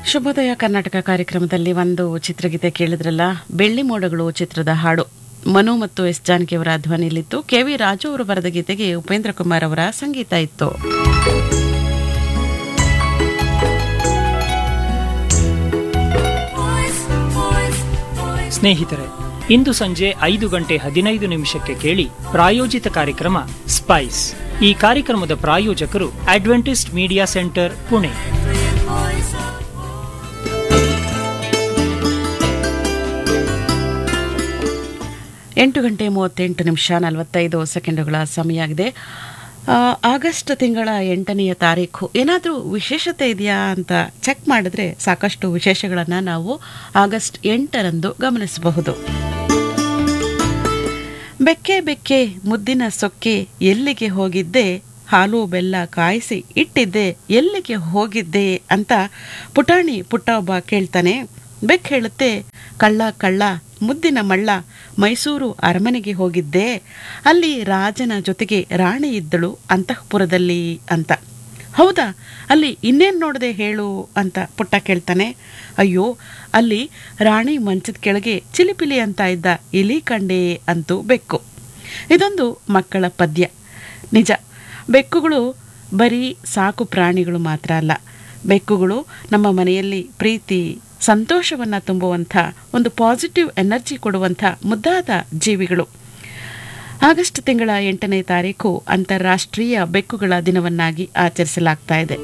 ಶುಭೋದಯ ಕರ್ನಾಟಕ ಕಾರ್ಯಕ್ರಮದಲ್ಲಿ ಒಂದು ಚಿತ್ರಗೀತೆ ಕೇಳಿದ್ರಲ್ಲ ಬೆಳ್ಳಿ ಮೋಡಗಳು ಚಿತ್ರದ ಹಾಡು ಮನು ಮತ್ತು ಎಸ್ ಜಾನಕಿಯವರ ಧ್ವನಿಯಲ್ಲಿತ್ತು ಕೆ ವಿ ರಾಜು ಅವರು ಬರೆದ ಗೀತೆಗೆ ಉಪೇಂದ್ರ ಕುಮಾರ್ ಅವರ ಸಂಗೀತ ಇತ್ತು ಸ್ನೇಹಿತರೆ ಇಂದು ಸಂಜೆ ಐದು ಗಂಟೆ ಹದಿನೈದು ನಿಮಿಷಕ್ಕೆ ಕೇಳಿ ಪ್ರಾಯೋಜಿತ ಕಾರ್ಯಕ್ರಮ ಸ್ಪೈಸ್ ಈ ಕಾರ್ಯಕ್ರಮದ ಪ್ರಾಯೋಜಕರು ಅಡ್ವೆಂಟಿಸ್ಟ್ ಮೀಡಿಯಾ ಸೆಂಟರ್ ಪುಣೆ ಎಂಟು ಗಂಟೆ ಮೂವತ್ತೆಂಟು ನಿಮಿಷ ನಲವತ್ತೈದು ಸೆಕೆಂಡುಗಳ ಸಮಯ ಆಗಿದೆ ಆ, ಆಗಸ್ಟ್ ತಿಂಗಳ ಎಂಟನೆಯ ತಾರೀಕು ಏನಾದರೂ ವಿಶೇಷತೆ ಇದೆಯಾ ಅಂತ ಚೆಕ್ ಮಾಡಿದ್ರೆ ಸಾಕಷ್ಟು ವಿಶೇಷಗಳನ್ನು ನಾವು ಆಗಸ್ಟ್ ಎಂಟರಂದು ಗಮನಿಸಬಹುದು ಬೆಕ್ಕೆ ಬೆಕ್ಕೆ ಮುದ್ದಿನ ಸೊಕ್ಕೆ ಎಲ್ಲಿಗೆ ಹೋಗಿದ್ದೆ ಹಾಲು ಬೆಲ್ಲ ಕಾಯಿಸಿ ಇಟ್ಟಿದ್ದೆ ಎಲ್ಲಿಗೆ ಹೋಗಿದ್ದೆ ಅಂತ ಪುಟಾಣಿ ಪುಟ್ಟ ಒಬ್ಬ ಕೇಳ್ತಾನೆ ಬೆಕ್ ಹೇಳುತ್ತೆ ಕಳ್ಳ ಕಳ್ಳ ಮುದ್ದಿನ ಮಳ್ಳ ಮೈಸೂರು ಅರಮನೆಗೆ ಹೋಗಿದ್ದೆ ಅಲ್ಲಿ ರಾಜನ ಜೊತೆಗೆ ರಾಣಿ ಇದ್ದಳು ಅಂತಃಪುರದಲ್ಲಿ ಅಂತ ಹೌದಾ ಅಲ್ಲಿ ಇನ್ನೇನು ನೋಡದೆ ಹೇಳು ಅಂತ ಪುಟ್ಟ ಕೇಳ್ತಾನೆ ಅಯ್ಯೋ ಅಲ್ಲಿ ರಾಣಿ ಮಂಚದ ಕೆಳಗೆ ಚಿಲಿಪಿಲಿ ಅಂತ ಇದ್ದ ಇಲಿ ಕಂಡೆ ಅಂತೂ ಬೆಕ್ಕು ಇದೊಂದು ಮಕ್ಕಳ ಪದ್ಯ ನಿಜ ಬೆಕ್ಕುಗಳು ಬರೀ ಸಾಕು ಪ್ರಾಣಿಗಳು ಮಾತ್ರ ಅಲ್ಲ ಬೆಕ್ಕುಗಳು ನಮ್ಮ ಮನೆಯಲ್ಲಿ ಪ್ರೀತಿ ಸಂತೋಷವನ್ನು ತುಂಬುವಂಥ ಒಂದು ಪಾಸಿಟಿವ್ ಎನರ್ಜಿ ಕೊಡುವಂಥ ಮುದ್ದಾದ ಜೀವಿಗಳು ಆಗಸ್ಟ್ ತಿಂಗಳ ಎಂಟನೇ ತಾರೀಕು ಅಂತಾರಾಷ್ಟ್ರೀಯ ಬೆಕ್ಕುಗಳ ದಿನವನ್ನಾಗಿ ಆಚರಿಸಲಾಗ್ತಾ ಇದೆ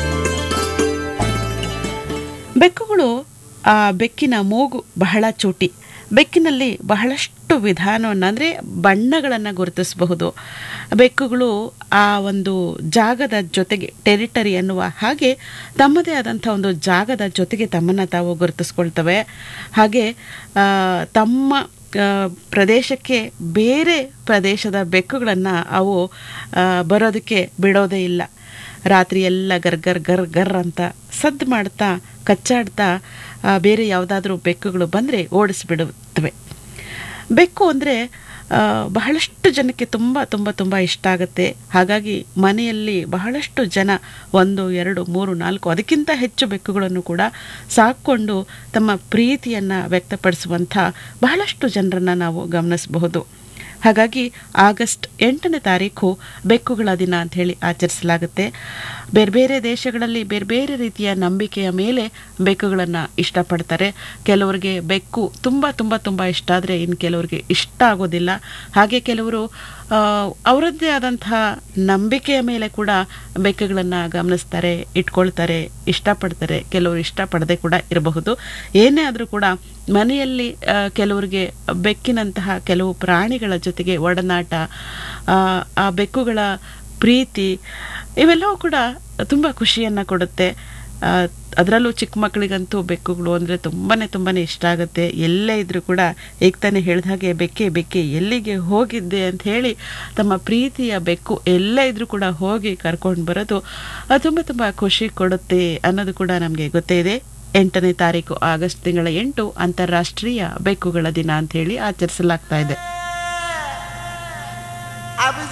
ಬೆಕ್ಕುಗಳು ಆ ಬೆಕ್ಕಿನ ಮೂಗು ಬಹಳ ಚೂಟಿ ಬೆಕ್ಕಿನಲ್ಲಿ ಬಹಳಷ್ಟು ವಿಧಾನವನ್ನು ಅಂದರೆ ಬಣ್ಣಗಳನ್ನು ಗುರುತಿಸಬಹುದು ಬೆಕ್ಕುಗಳು ಆ ಒಂದು ಜಾಗದ ಜೊತೆಗೆ ಟೆರಿಟರಿ ಅನ್ನುವ ಹಾಗೆ ತಮ್ಮದೇ ಆದಂಥ ಒಂದು ಜಾಗದ ಜೊತೆಗೆ ತಮ್ಮನ್ನು ತಾವು ಗುರುತಿಸ್ಕೊಳ್ತವೆ ಹಾಗೆ ಆ, ತಮ್ಮ ಆ, ಪ್ರದೇಶಕ್ಕೆ ಬೇರೆ ಪ್ರದೇಶದ ಬೆಕ್ಕುಗಳನ್ನು ಅವು ಆ, ಬರೋದಕ್ಕೆ ಬಿಡೋದೇ ಇಲ್ಲ ರಾತ್ರಿ ಎಲ್ಲ ಗರ್ ಗರ್ ಗರ್ ಗರ್ ಅಂತ ಸದ್ದು ಮಾಡ್ತಾ ಕಚ್ಚಾಡ್ತಾ ಆ, ಬೇರೆ ಯಾವುದಾದ್ರೂ ಬೆಕ್ಕುಗಳು ಬಂದರೆ ಓಡಿಸ್ಬಿಡುತ್ತವೆ ಬೆಕ್ಕು ಅಂದರೆ ಬಹಳಷ್ಟು ಜನಕ್ಕೆ ತುಂಬ ತುಂಬ ತುಂಬ ಇಷ್ಟ ಆಗುತ್ತೆ ಹಾಗಾಗಿ ಮನೆಯಲ್ಲಿ ಬಹಳಷ್ಟು ಜನ ಒಂದು ಎರಡು ಮೂರು ನಾಲ್ಕು ಅದಕ್ಕಿಂತ ಹೆಚ್ಚು ಬೆಕ್ಕುಗಳನ್ನು ಕೂಡ ಸಾಕೊಂಡು ತಮ್ಮ ಪ್ರೀತಿಯನ್ನು ವ್ಯಕ್ತಪಡಿಸುವಂಥ ಬಹಳಷ್ಟು ಜನರನ್ನು ನಾವು ಗಮನಿಸಬಹುದು ಹಾಗಾಗಿ ಆಗಸ್ಟ್ ಎಂಟನೇ ತಾರೀಕು ಬೆಕ್ಕುಗಳ ದಿನ ಅಂತ ಹೇಳಿ ಆಚರಿಸಲಾಗುತ್ತೆ ಬೇರೆ ಬೇರೆ ದೇಶಗಳಲ್ಲಿ ಬೇರೆ ಬೇರೆ ರೀತಿಯ ನಂಬಿಕೆಯ ಮೇಲೆ ಬೆಕ್ಕುಗಳನ್ನು ಇಷ್ಟಪಡ್ತಾರೆ ಕೆಲವರಿಗೆ ಬೆಕ್ಕು ತುಂಬ ತುಂಬ ತುಂಬ ಇಷ್ಟ ಆದರೆ ಇನ್ನು ಕೆಲವರಿಗೆ ಇಷ್ಟ ಆಗೋದಿಲ್ಲ ಹಾಗೆ ಕೆಲವರು ಆ, ಅವರದ್ದೇ ಆದಂತಹ ನಂಬಿಕೆಯ ಮೇಲೆ ಕೂಡ ಬೆಕ್ಕುಗಳನ್ನು ಗಮನಿಸ್ತಾರೆ ಇಟ್ಕೊಳ್ತಾರೆ ಇಷ್ಟಪಡ್ತಾರೆ ಕೆಲವರು ಇಷ್ಟಪಡದೆ ಕೂಡ ಇರಬಹುದು ಏನೇ ಆದರೂ ಕೂಡ ಮನೆಯಲ್ಲಿ ಆ, ಕೆಲವರಿಗೆ ಬೆಕ್ಕಿನಂತಹ ಕೆಲವು ಪ್ರಾಣಿಗಳ ಜೊತೆಗೆ ಒಡನಾಟ ಆ, ಆ ಬೆಕ್ಕುಗಳ ಪ್ರೀತಿ ಇವೆಲ್ಲವೂ ಕೂಡ ತುಂಬ ಖುಷಿಯನ್ನು ಕೊಡುತ್ತೆ ಆ, ಅದರಲ್ಲೂ ಚಿಕ್ಕ ಮಕ್ಕಳಿಗಂತೂ ಬೆಕ್ಕುಗಳು ಅಂದರೆ ತುಂಬಾ ತುಂಬಾ ಇಷ್ಟ ಆಗುತ್ತೆ ಎಲ್ಲೇ ಇದ್ರೂ ಕೂಡ ಈಗ ತಾನೇ ಹೇಳಿದ ಹಾಗೆ ಬೆಕ್ಕೆ ಬೆಕ್ಕೆ ಎಲ್ಲಿಗೆ ಹೋಗಿದ್ದೆ ಅಂತ ಹೇಳಿ ತಮ್ಮ ಪ್ರೀತಿಯ ಬೆಕ್ಕು ಎಲ್ಲೇ ಇದ್ರೂ ಕೂಡ ಹೋಗಿ ಕರ್ಕೊಂಡು ಬರೋದು ಅದು ತುಂಬ ತುಂಬ ಖುಷಿ ಕೊಡುತ್ತೆ ಅನ್ನೋದು ಕೂಡ ನಮಗೆ ಗೊತ್ತೇ ಇದೆ ಎಂಟನೇ ತಾರೀಕು ಆಗಸ್ಟ್ ತಿಂಗಳ ಎಂಟು ಅಂತಾರಾಷ್ಟ್ರೀಯ ಬೆಕ್ಕುಗಳ ದಿನ ಅಂತ ಹೇಳಿ ಆಚರಿಸಲಾಗ್ತಾ ಇದೆ I was